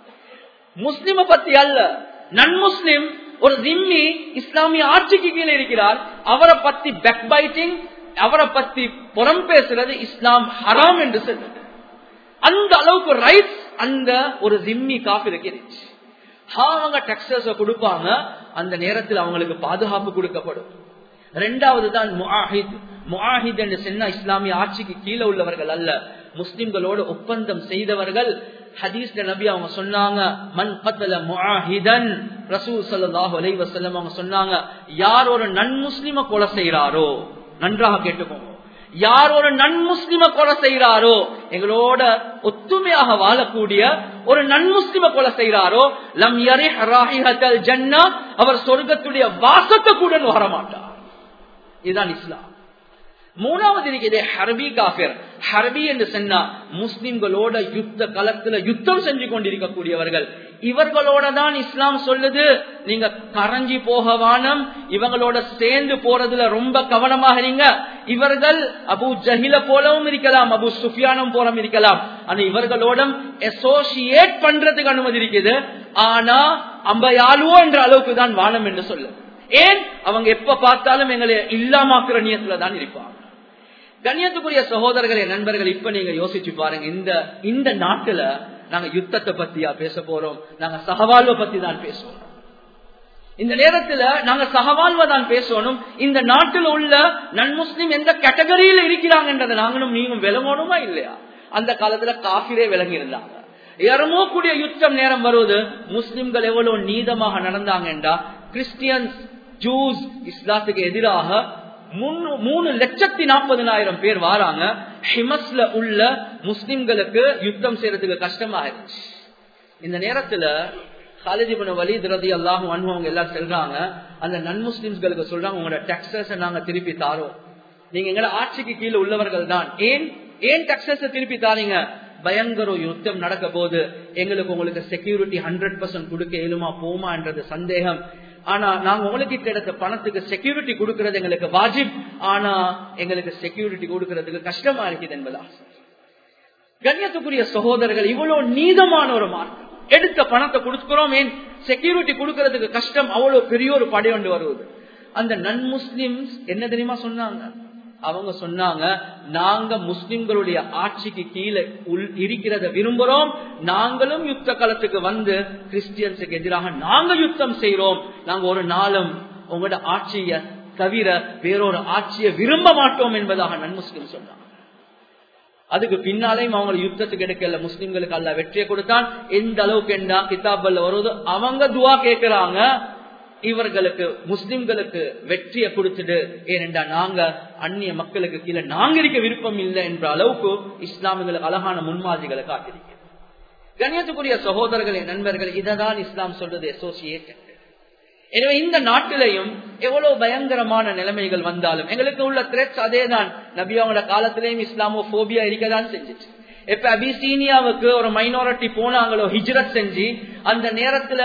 முஸ்லிம பத்தி அல்ல நன் முஸ்லிம் ஒரு ஜிம்மி இஸ்லாமிய ஆட்சிக்கு கீழே இருக்கிறார் அவரை பத்தி பெக் பைட்டிங் அவரை பத்தி புறம் பேசுறது இஸ்லாம் ஹராம் என்று சொல்றது அந்த அளவுக்கு ரைட்ஸ் அந்த ஒரு ஜிம்மி காப்பிற்கு இருந்துச்சு அவங்க டெக்ஸஸ் கொடுப்பாங்க அந்த நேரத்தில் அவங்களுக்கு பாதுகாப்பு கொடுக்கப்படும் ரெண்டாவது தான் முஹித் முஹித் என்று சொன்ன இஸ்லாமிய ஆட்சிக்கு கீழே உள்ளவர்கள் அல்ல முஸ்லிம்களோடு ஒப்பந்தம் செய்தவர்கள் ஹதீஸ்ல நபி அவங்க சொன்னாங்க மன் பத்தல முஹிதன் ரசூல் சல்லாஹூ அலை வசல்லம் அவங்க சொன்னாங்க யார் ஒரு நன் முஸ்லிம கொலை செய்யறாரோ நன்றாக கேட்டுக்கோங்க யார் ஒரு நன் முஸ்லிம கொலை செய்யறாரோ எங்களோட ஒத்துமையாக வாழக்கூடிய ஒரு நன் முஸ்லிம கொலை செய்யறாரோ லம் யரிஹல் ஜன்னா அவர் சொர்க்கத்துடைய வாசத்தை கூட வரமாட்டார் இதுதான் இஸ்லாம் மூணாவது இருக்குது ஹர்பி காஃபிர் ஹர்பி என்று சொன்னா முஸ்லிம்களோட யுத்த களத்துல யுத்தம் செஞ்சு கொண்டிருக்கக்கூடியவர்கள் இவர்களோட தான் இஸ்லாம் சொல்லுது நீங்க கரைஞ்சி போக வானம் இவங்களோட சேர்ந்து போறதுல ரொம்ப கவனமாக இருங்க இவர்கள் அபு ஜஹில போலவும் இருக்கலாம் அபு சுஃபியானும் போலும் இருக்கலாம் ஆனா இவர்களோட அசோசியேட் பண்றதுக்கு அனுமதி இருக்குது ஆனா அம்பையாலுவோ என்ற அளவுக்கு தான் வானம் என்று சொல்லு ஏன் அவங்க எப்ப பார்த்தாலும் எங்களை இல்லாமாக்குற நியத்துல தான் இருப்பாங்க கண்ணியத்துக்குரிய சகோதரர்களே நண்பர்கள் இப்ப நீங்க யோசிச்சு பாருங்க இந்த இந்த நாட்டுல நாங்க யுத்தத்தை பத்தியா பேச போறோம் நாங்க சகவாழ்வை பத்தி தான் பேசுவோம் இந்த நேரத்துல நாங்க சகவாழ்வை தான் பேசணும் இந்த நாட்டில் உள்ள நன் முஸ்லிம் எந்த கேட்டகரியில இருக்கிறாங்கன்றதை நாங்களும் நீங்களும் விளங்கணுமா இல்லையா அந்த காலத்துல காபிரே விளங்கி இருந்தாங்க யாரமோ கூடிய யுத்தம் நேரம் வருவது முஸ்லிம்கள் எவ்வளவு நீதமாக நடந்தாங்கன்றா கிறிஸ்டியன்ஸ் ஜூஸ் இஸ்லாத்துக்கு எதிராக மூணு லட்சத்தி நாற்பதுனாயிரம் பேர் வாராங்க ஹிமஸ்ல உள்ள முஸ்லிம்களுக்கு யுத்தம் செய்யறதுக்கு கஷ்டமாயிருச்சு இந்த நேரத்துல காலேஜிபன வலி திரதி அல்லாஹும் அனுபவங்க எல்லாம் செல்றாங்க அந்த நன் முஸ்லிம்களுக்கு சொல்றாங்க உங்களோட டெக்ஸஸ் நாங்க திருப்பி தாரோம் நீங்க எங்களை ஆட்சிக்கு கீழே உள்ளவர்கள் தான் ஏன் ஏன் டெக்ஸஸ் திருப்பி தாரீங்க பயங்கர யுத்தம் நடக்க போது எங்களுக்கு உங்களுக்கு செக்யூரிட்டி ஹண்ட்ரட் பர்சன்ட் கொடுக்க இயலுமா போமா என்றது சந்தேகம் ஆனா நாங்க உங்களுக்கு எடுத்த பணத்துக்கு செக்யூரிட்டி கொடுக்கறது எங்களுக்கு வாஜிப் ஆனா எங்களுக்கு செக்யூரிட்டி கொடுக்கறதுக்கு கஷ்டமா இருக்குது என்பதா கண்ணியத்துக்குரிய சகோதரர்கள் இவ்வளவு நீதமான ஒரு மார்க்கம் எடுத்த பணத்தை கொடுக்கிறோம் ஏன் செக்யூரிட்டி கொடுக்கறதுக்கு கஷ்டம் அவ்வளவு பெரிய ஒரு படை ஒன்று வருவது அந்த நன் முஸ்லிம்ஸ் என்ன தெரியுமா சொன்னாங்க அவங்க சொன்னாங்க நாங்க முஸ்லிம்களுடைய ஆட்சிக்கு கீழே உள் இருக்கிறத விரும்புறோம் நாங்களும் யுத்த களத்துக்கு வந்து கிறிஸ்டியன்ஸுக்கு எதிராக நாங்க யுத்தம் செய்யறோம் நாங்க ஒரு நாளும் உங்களோட ஆட்சிய தவிர வேறொரு ஆட்சியை விரும்ப மாட்டோம் என்பதாக நன்முஸ்லிம் சொன்னாங்க அதுக்கு பின்னாலேயும் அவங்க யுத்தத்துக்கு எடுக்கல முஸ்லிம்களுக்கு அல்ல வெற்றியை கொடுத்தான் எந்த அளவுக்கு என்ன கிதாபல்ல வருவது அவங்க துவா கேட்கிறாங்க இவர்களுக்கு முஸ்லிம்களுக்கு வெற்றியை கொடுத்துடு ஏனென்றா நாங்க அந்நிய மக்களுக்கு கீழே நாங்க இருக்க விருப்பம் இல்லை என்ற அளவுக்கு இஸ்லாமியர்களுக்கு அழகான முன்மாதிரிகளை காட்டிருக்கிறது கண்ணியத்துக்குரிய சகோதரர்களே நண்பர்கள் இததான் இஸ்லாம் சொல்றது அசோசியேட் எனவே இந்த நாட்டிலையும் எவ்வளவு பயங்கரமான நிலைமைகள் வந்தாலும் எங்களுக்கு உள்ள த்ரெட்ஸ் அதே தான் நபியாவோட காலத்திலையும் இஸ்லாமோ போபியா இருக்கதான் செஞ்சுச்சு இப்ப அபிசீனியாவுக்கு ஒரு மைனாரிட்டி போனாங்களோ ஹிஜ்ரத் செஞ்சு அந்த நேரத்துல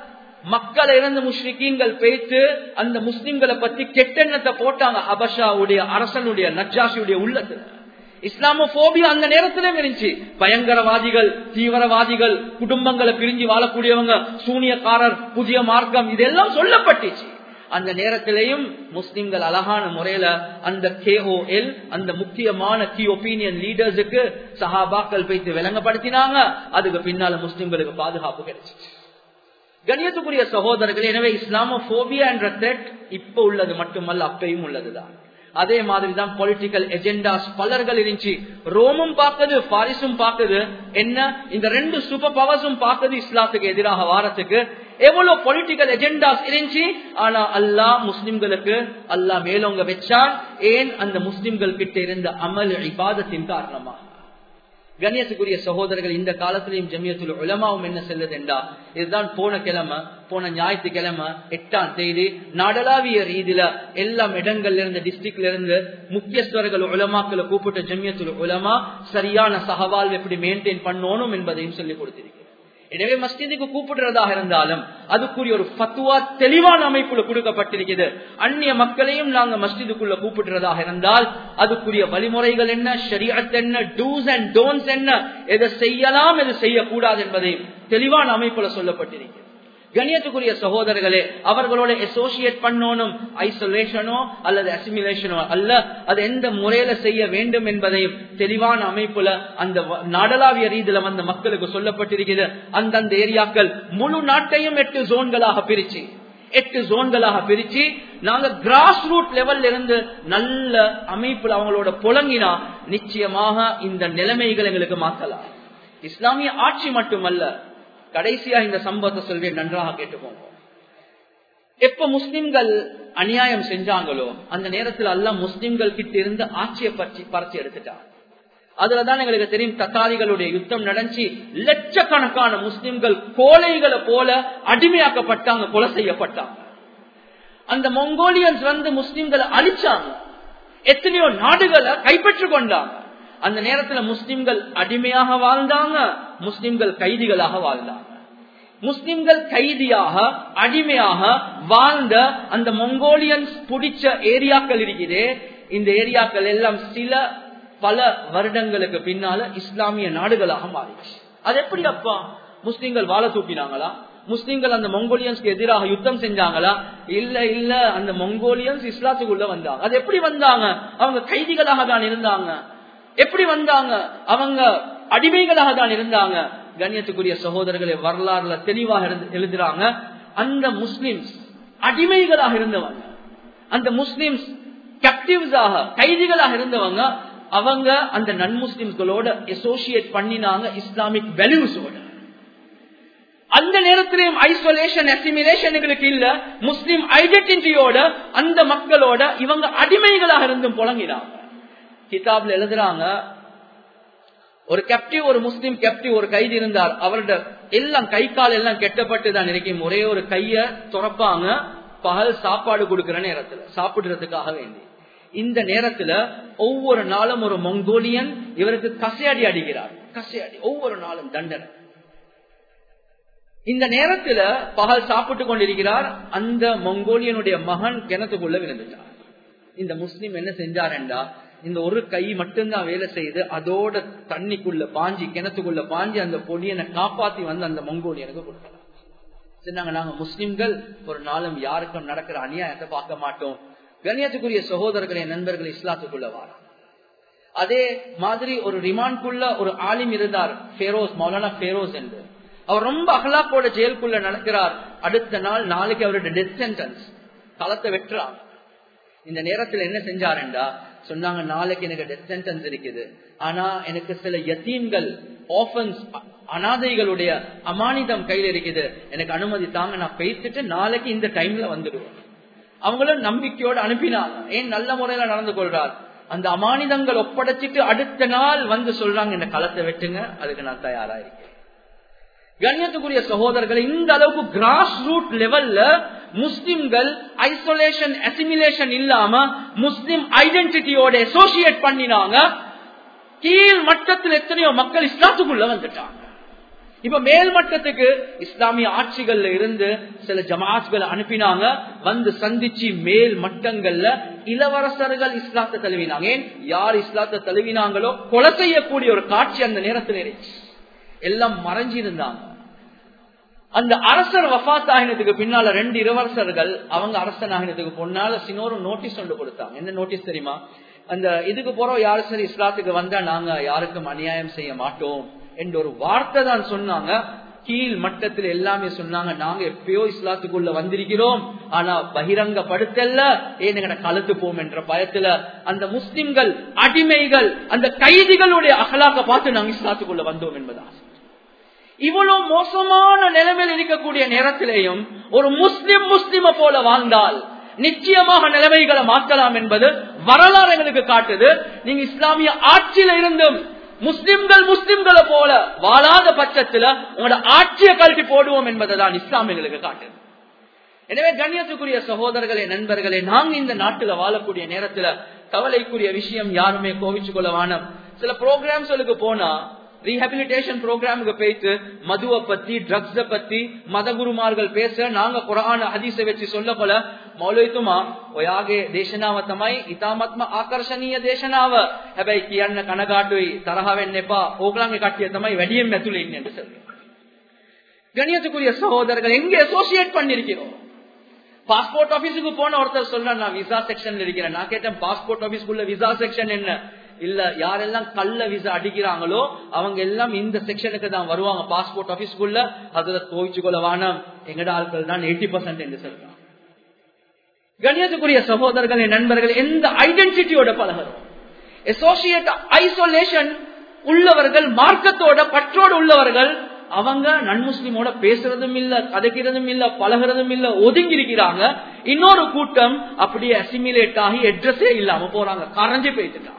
மக்கள் இருந்து முஸ்லிக்கீன்கள் பேத்து அந்த முஸ்லிம்களை பத்தி கெட்டெண்ணத்தை போட்டாங்க அபஷாவுடைய அரசனுடைய நஜாஷியுடைய உள்ளத்துல இஸ்லாமோபியா அந்த நேரத்திலும் இருந்துச்சு பயங்கரவாதிகள் தீவிரவாதிகள் குடும்பங்களை பிரிஞ்சு வாழக்கூடியவங்க சூனியக்காரர் புதிய மார்க்கம் இதெல்லாம் சொல்லப்பட்டுச்சு அந்த நேரத்திலையும் முஸ்லிம்கள் அழகான முறையில அந்த கேஓஎல் அந்த முக்கியமான கி ஒப்பீனியன் லீடர்ஸுக்கு சஹாபாக்கள் வைத்து விளங்கப்படுத்தினாங்க அதுக்கு பின்னால முஸ்லிம்களுக்கு பாதுகாப்பு கிடைச்சிச்சு கணியத்துக்குரிய சகோதரர்கள் எனவே இஸ்லாமோபியா என்ற த்ரெட் இப்ப உள்ளது மட்டுமல்ல அப்பையும் உள்ளதுதான் அதே மாதிரிதான் பொலிட்டிக்கல் எஜெண்டாஸ் பலர்கள் இருந்துச்சு ரோமும் பார்க்குது பாரிஸும் பார்க்குது என்ன இந்த ரெண்டு சூப்பர் பவர்ஸும் பார்க்குது இஸ்லாத்துக்கு எதிராக வாரத்துக்கு எவ்வளவு பொலிட்டிக்கல் எஜெண்டாஸ் இருந்துச்சு ஆனா அல்லாஹ் முஸ்லிம்களுக்கு அல்லாஹ் மேலோங்க வச்சான் ஏன் அந்த முஸ்லிம்கள் கிட்ட இருந்த அமல் இபாதத்தின் காரணமாக கண்ணியத்துக்குரிய சகோதரர்கள் இந்த காலத்திலையும் ஜமியத்துல உலமாவும் என்ன செல்லுது என்றா இதுதான் போன கிழமை போன ஞாயிற்றுக்கிழமை எட்டாம் தேதி நாடளாவிய ரீதியில எல்லா இடங்கள்ல இருந்து டிஸ்ட்ரிக்ட்ல இருந்து முக்கியஸ்தர்கள் உலமாக்களை கூப்பிட்ட ஜமியத்துல உலமா சரியான சகவால் எப்படி மெயின்டைன் பண்ணணும் என்பதையும் சொல்லி கொடுத்திருக்கிறேன் எனவே மஸ்ஜிதுக்கு கூப்பிடுறதாக இருந்தாலும் அதுக்குரிய ஒரு பத்துவா தெளிவான அமைப்புல கொடுக்கப்பட்டிருக்கிறது அந்நிய மக்களையும் நாங்க மஸ்ஜிதுக்குள்ள கூப்பிடுறதாக இருந்தால் அதுக்குரிய வழிமுறைகள் என்ன ஷரியத் என்ன டூஸ் அண்ட் டோன்ஸ் என்ன எதை செய்யலாம் எது செய்யக்கூடாது என்பதையும் தெளிவான அமைப்புல சொல்லப்பட்டிருக்கிறது கணியத்துக்குரிய சகோதரர்களே அவர்களோட அசோசியேட் பண்ணணும் ஐசோலேஷனோ அல்லது அசிமிலேஷனோ அல்ல அது எந்த முறையில செய்ய வேண்டும் என்பதையும் தெளிவான அமைப்புல அந்த நாடளாவிய ரீதியில வந்த மக்களுக்கு சொல்லப்பட்டிருக்கிறது அந்தந்த ஏரியாக்கள் முழு நாட்டையும் எட்டு ஜோன்களாக பிரிச்சு எட்டு ஜோன்களாக பிரிச்சு நாங்க கிராஸ் ரூட் லெவல்ல இருந்து நல்ல அமைப்புல அவங்களோட புழங்கினா நிச்சயமாக இந்த நிலைமைகள் எங்களுக்கு மாற்றலாம் இஸ்லாமிய ஆட்சி மட்டுமல்ல கடைசியா இந்த சம்பவத்தை சொல்வேன் நன்றாக கேட்டுக்கோங்க எப்ப முஸ்லிம்கள் அநியாயம் செஞ்சாங்களோ அந்த நேரத்தில் எல்லாம் முஸ்லிம்கள் கிட்ட இருந்து ஆட்சியை பற்றி பறிச்சு எடுத்துட்டாங்க அதுலதான் எங்களுக்கு தெரியும் தத்தாரிகளுடைய யுத்தம் நடந்துச்சு லட்சக்கணக்கான முஸ்லிம்கள் கோழைகளை போல அடிமையாக்கப்பட்டாங்க கொலை செய்யப்பட்டாங்க அந்த மொங்கோலியன்ஸ் வந்து முஸ்லிம்களை அழிச்சாங்க எத்தனையோ நாடுகளை கைப்பற்றி கொண்டாங்க அந்த நேரத்துல முஸ்லிம்கள் அடிமையாக வாழ்ந்தாங்க முஸ்லிம்கள் கைதிகளாக வாழ்ந்தாங்க முஸ்லிம்கள் கைதியாக அடிமையாக வாழ்ந்த அந்த மொங்கோலியன்ஸ் பிடிச்ச ஏரியாக்கள் இருக்குது இந்த ஏரியாக்கள் எல்லாம் சில பல வருடங்களுக்கு பின்னால இஸ்லாமிய நாடுகளாக மாறிடுச்சு அது எப்படி அப்பா முஸ்லிம்கள் வாழ தூக்கினாங்களா முஸ்லிம்கள் அந்த மொங்கோலியன்ஸ்க்கு எதிராக யுத்தம் செஞ்சாங்களா இல்ல இல்ல அந்த மொங்கோலியன்ஸ் இஸ்லாத்துக்குள்ள வந்தாங்க அது எப்படி வந்தாங்க அவங்க கைதிகளாக தான் இருந்தாங்க எப்படி வந்தாங்க அவங்க அடிமைகளாக தான் இருந்தாங்க கண்ணியத்துக்குரிய சகோதரர்களை வரலாறுல தெளிவாக எழுதுறாங்க அந்த முஸ்லிம்ஸ் அடிமைகளாக இருந்தவங்க அந்த முஸ்லிம்ஸ் கேப்டிவ்ஸாக கைதிகளாக இருந்தவங்க அவங்க அந்த நன் முஸ்லிம்களோட அசோசியேட் பண்ணினாங்க இஸ்லாமிக் வேல்யூஸோட அந்த நேரத்திலையும் ஐசோலேஷன் அசிமிலேஷன் எங்களுக்கு இல்ல முஸ்லிம் ஐடென்டிட்டியோட அந்த மக்களோட இவங்க அடிமைகளாக இருந்தும் புழங்கினாங்க கிதாப்ல எழுதுறாங்க ஒரு கேப்டிவ் ஒரு முஸ்லிம் கேப்டிவ் ஒரு கைதி இருந்தார் அவரோட எல்லாம் கை கால் எல்லாம் கெட்டப்பட்டு தான் இருக்கும் ஒரே ஒரு கைய துறப்பாங்க பகல் சாப்பாடு கொடுக்கிற நேரத்துல சாப்பிடுறதுக்காக வேண்டி இந்த நேரத்துல ஒவ்வொரு நாளும் ஒரு மொங்கோலியன் இவருக்கு கசையடி அடிக்கிறார் கசையடி ஒவ்வொரு நாளும் தண்டனை இந்த நேரத்துல பகல் சாப்பிட்டு கொண்டிருக்கிறார் அந்த மொங்கோலியனுடைய மகன் கிணத்துக்குள்ள விழுந்துட்டார் இந்த முஸ்லிம் என்ன செஞ்சாருண்டா இந்த ஒரு கை மட்டும்தான் வேலை செய்து அதோட தண்ணிக்குள்ள பாஞ்சி கிணத்துக்குள்ள பாஞ்சி அந்த பொடியனை காப்பாத்தி வந்து அந்த மங்கோலியனுக்கு கொடுக்கலாம் சொன்னாங்க நாங்க முஸ்லிம்கள் ஒரு நாளும் யாருக்கும் நடக்கிற அநியாயத்தை பார்க்க மாட்டோம் கண்ணியத்துக்குரிய சகோதரர்களே நண்பர்கள் இஸ்லாத்துக்குள்ள வாரா அதே மாதிரி ஒரு ரிமாண்ட்குள்ள ஒரு ஆலிம் இருந்தார் ஃபேரோஸ் மௌலானா ஃபேரோஸ் என்று அவர் ரொம்ப அகலாப்போட ஜெயிலுக்குள்ள நடக்கிறார் அடுத்த நாள் நாளைக்கு அவருடைய டெத் சென்டென்ஸ் களத்தை வெட்டுறாங்க இந்த நேரத்தில் என்ன செஞ்சாருண்டா சொன்னாங்க நாளைக்கு எனக்கு டெத் சென்டென்ஸ் இருக்குது ஆனா எனக்கு சில யத்தீன்கள் ஆஃபன்ஸ் அனாதைகளுடைய அமானிதம் கையில் இருக்குது எனக்கு அனுமதி தாங்க நான் பேசிட்டு நாளைக்கு இந்த டைம்ல வந்துடுவேன் அவங்களும் நம்பிக்கையோடு அனுப்பினாங்க ஏன் நல்ல முறையில நடந்து கொள்றார் அந்த அமானிதங்கள் ஒப்படைச்சிட்டு அடுத்த நாள் வந்து சொல்றாங்க இந்த களத்தை வெட்டுங்க அதுக்கு நான் தயாரா இருக்கேன் கண்ணியத்துக்குரிய சகோதரர்கள் இந்த அளவுக்கு கிராஸ் ரூட் லெவல்ல முஸ்லிம்கள் ஐசோலேஷன் அசிமிலேஷன் இல்லாம முஸ்லிம் ஐடென்டிட்டியோட அசோசியேட் பண்ணினாங்க கீழ் மட்டத்தில் எத்தனையோ மக்கள் இஸ்லாத்துக்குள்ள வந்துட்டாங்க இப்ப மேல் மட்டத்துக்கு இஸ்லாமிய ஆட்சிகள்ல இருந்து சில ஜமாத்களை அனுப்பினாங்க வந்து சந்திச்சு மேல் மட்டங்கள்ல இளவரசர்கள் இஸ்லாத்தை தழுவினாங்க ஏன் யார் இஸ்லாத்தை தழுவினாங்களோ கொலை செய்யக்கூடிய ஒரு காட்சி அந்த நேரத்தில் இருந்துச்சு எல்லாம் மறைஞ்சிருந்தாங்க அந்த அரசர் வஃத் ஆகினத்துக்கு பின்னால ரெண்டு இளவரசர்கள் அவங்க அரசன் ஆகினத்துக்கு பொன்னால சின்னோரு நோட்டீஸ் ஒன்று கொடுத்தாங்க என்ன நோட்டீஸ் தெரியுமா அந்த இதுக்கு போறோம் யாரு சரி இஸ்லாத்துக்கு வந்தா நாங்க யாருக்கும் அநியாயம் செய்ய மாட்டோம் என்ற ஒரு வார்த்தை தான் சொன்னாங்க கீழ் மட்டத்தில் எல்லாமே சொன்னாங்க நாங்க எப்பயோ இஸ்லாத்துக்குள்ள வந்திருக்கிறோம் ஆனா பகிரங்கப்படுத்தல ஏன் எங்கட கலத்து போம் என்ற பயத்துல அந்த முஸ்லிம்கள் அடிமைகள் அந்த கைதிகளுடைய அகலாக்க பார்த்து நாங்க இஸ்லாத்துக்குள்ள வந்தோம் என்பதா இவ்வளவு மோசமான நிலைமையில் இருக்கக்கூடிய நேரத்திலேயும் ஒரு முஸ்லிம் முஸ்லிம போல வாழ்ந்தால் நிச்சயமாக நிலைமைகளை மாற்றலாம் என்பது வரலாறு எங்களுக்கு காட்டுது நீங்க இஸ்லாமிய ஆட்சியில இருந்தும் முஸ்லிம்கள் முஸ்லிம்களை போல வாழாத பட்சத்துல உங்களோட ஆட்சியை கழட்டி போடுவோம் என்பதை தான் இஸ்லாம் எங்களுக்கு காட்டுது எனவே கண்ணியத்துக்குரிய சகோதரர்களே நண்பர்களே நாங்க இந்த நாட்டுல வாழக்கூடிய நேரத்துல கவலைக்குரிய விஷயம் யாருமே கோவிச்சு கொள்ள வானம் சில ப்ரோக்ராம்ஸ்களுக்கு போனா ரீஹபிலிட்டேஷன் ப்ரோக்ராமுக்கு போயிட்டு மதுவை பத்தி ட்ரக்ஸ பத்தி மதகுருமார்கள் பேச நாங்க குரான ஹதீஸ வச்சு சொல்ல போல මෞලවිතුමා ඔයාගේ දේශනාව තමයි ඉතාමත්ම ආකර්ශනීය දේශනාව. හැබැයි කියන්න කනගාටුයි තරහ වෙන්න එපා. ඕගලන්ගේ කට්ටිය තමයි වැඩියෙන් ඇතුලේ ඉන්නේ சொல்றேன். கணியத்துக்குரிய சகோதரர்கள் எங்க அசோசியேட் பண்ணிருக்கிறோம் பாஸ்போர்ட் ஆபீஸுக்கு போன ஒருத்தர் சொல்ற நான் விசா செக்ஷன்ல இருக்கிறேன் நான் கேட்டேன் பாஸ்போர்ட் ஆபீஸ்க்குள்ள விசா செக்ஷன் என்ன இல்ல யாரெல்லாம் கள்ள விசா அடிக்கிறாங்களோ அவங்க எல்லாம் இந்த செக்ஷனுக்கு தான் வருவாங்க பாஸ்போர்ட் ஆபீஸ்க்குள்ள அதுல தோய்ச்சு கொள்ள வானம் எங்கட ஆட்கள் தான் எயிட்டி பர்சன்ட் என்று சொல்றாங்க கணியத்துக்குரிய சகோதரர்களே நண்பர்கள் எந்த ஐடென்டிட்டியோட பழகிறோம் அசோசியேட் ஐசோலேஷன் உள்ளவர்கள் மார்க்கத்தோட பற்றோடு உள்ளவர்கள் அவங்க நன்முஸ்லிமோட பேசுறதும் இல்ல கதைக்கிறதும் இல்ல பழகிறதும் இல்ல ஒதுங்கி இருக்கிறாங்க இன்னொரு கூட்டம் அப்படியே அசிமிலேட் ஆகி அட்ரஸே இல்லாம போறாங்க கரைஞ்சு போயிட்டுட்டாங்க